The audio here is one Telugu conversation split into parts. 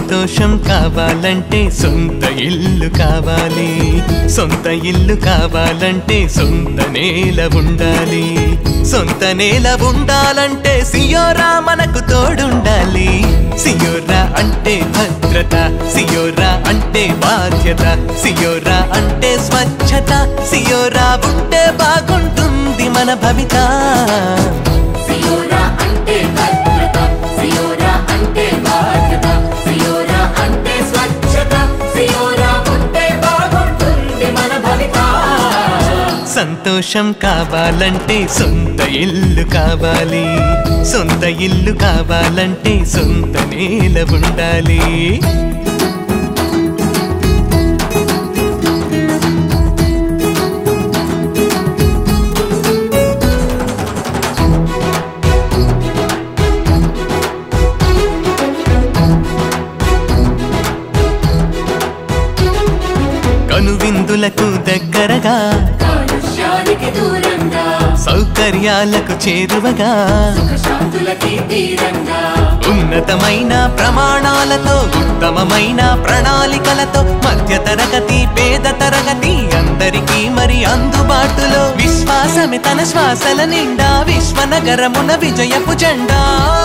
సంతోషం కావాలంటే సొంత ఇల్లు కావాలి సొంత ఇల్లు కావాలంటే సొంత నేల ఉండాలి సొంత నేల ఉండాలంటే సియోరా మనకు తోడుండాలి సియోరా అంటే భద్రత సియోరా అంటే బాధ్యత సియోరా అంటే స్వచ్ఛత సియోరా ఉంటే బాగుంటుంది మన భవిత సియోరా అంటే భద్రత సియోరా అంటే బాధ్యత సియోరా అంటే స్వచ్ఛత సియోరా ఉంటే బాగుంటుంది మన భవిత సంతోషం కావాలంటే సొంత ఇల్లు కావాలి సొంత ఇల్లు కావాలంటే సొంత నేల ఉండాలి కనువిందులకు దగ్గరగా కాలుష్యానికి దూరంగా సౌకర్యాలకు చేరువగా సుఖశాంతులకి తీరంగా ఉన్నతమైన ప్రమాణాలతో ఉత్తమమైన ప్రణాళికలతో మధ్య తరగతి పేద తరగతి అందరికీ మరి అందుబాటులో విశ్వాసమే తన శ్వాసల నిండా విశ్వనగరమున విజయపు జెండా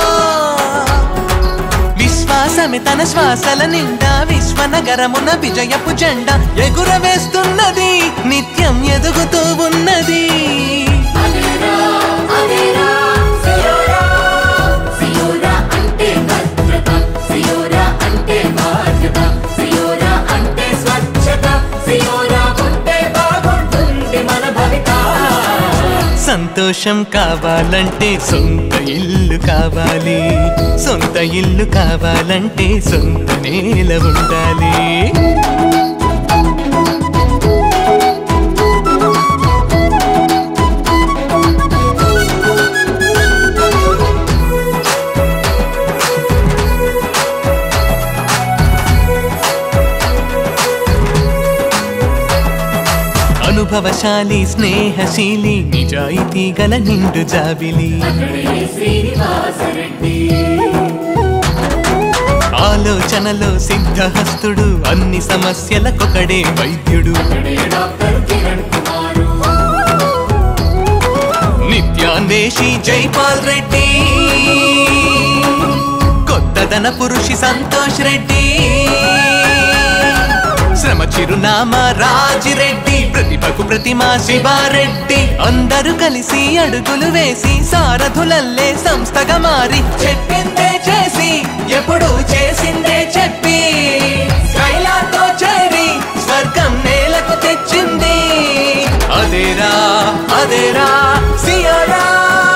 విశ్వాసమే తన శ్వాసల నిండా విశ్వనగరమున విజయపు జెండా ఎగురవేస్తున్నది నిత్యం ఎదుగుతూ ఉన్నది అదేరా అదేరా సియోరా సియోరా అంటే భద్రత సియోరా అంటే బాధ్యత సియోరా అంటే స్వచ్ఛత సియోరా ఉంటే బాగుంటుంది మన భవిత సంతోషం కావాలంటే సొంత ఇల్లు కావాలి సొంత ఇల్లు కావాలంటే సొంత నేల ఉండాలి అనుభవశాలి స్నేహశీలి నిజాయితీ గల నిండు జాబిలి అక్కడే శ్రీనివాసరెడ్డి ఆలోచనలో సిద్ధహస్తుడు అన్ని సమస్యలకొకడే వైద్యుడు అక్కడే డాక్టర్ కిరణ్ కుమారు నిత్యాన్వేషి జైపాల్ రెడ్డి కొత్తదన పురుషి సంతోష్ రెడ్డి శ్రమ చిరునామా రాజిరెడ్డి ప్రతిభకు ప్రతిమ శివారెడ్డి అందరూ కలిసి అడుగులు వేసి సారథులల్లే సంస్థగా మారి చెప్పిందే చేసి ఎప్పుడు చేసిందే చెప్పి శైలాతో చేరి స్వర్గం నేలకు తెచ్చింది అదేరా అదేరా సియోరా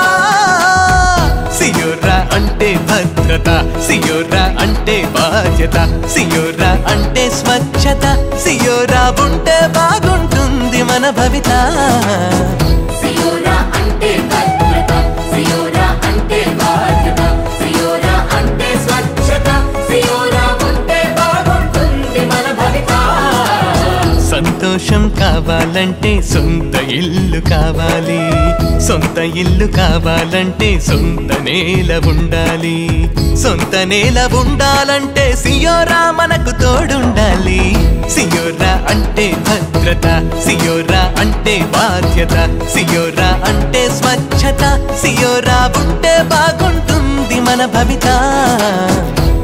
సియోరా అంటే భద్రత సియోరా అంటే బాధ్యత సియోరా అంటే స్వచ్ఛత సియోరా ఉంటే బాగుంటుంది మన భవిత సియోరా అంటే భద్రత సియోరా అంటే బాధ్యత సియోరా అంటే స్వచ్ఛత సియోరా ఉంటే బాగుంటుంది మన భవిత సంతోషం కావాలంటే సొంత ఇల్లు కావాలి సొంత ఇల్లు కావాలంటే సొంత నేల ఉండాలి సొంత నేల ఉండాలంటే సియోరా మనకు తోడుండాలి సియోరా అంటే భద్రత సియోరా అంటే బాధ్యత సియోరా అంటే స్వచ్ఛత సియోరా ఉంటే బాగుంటుంది మన భవిత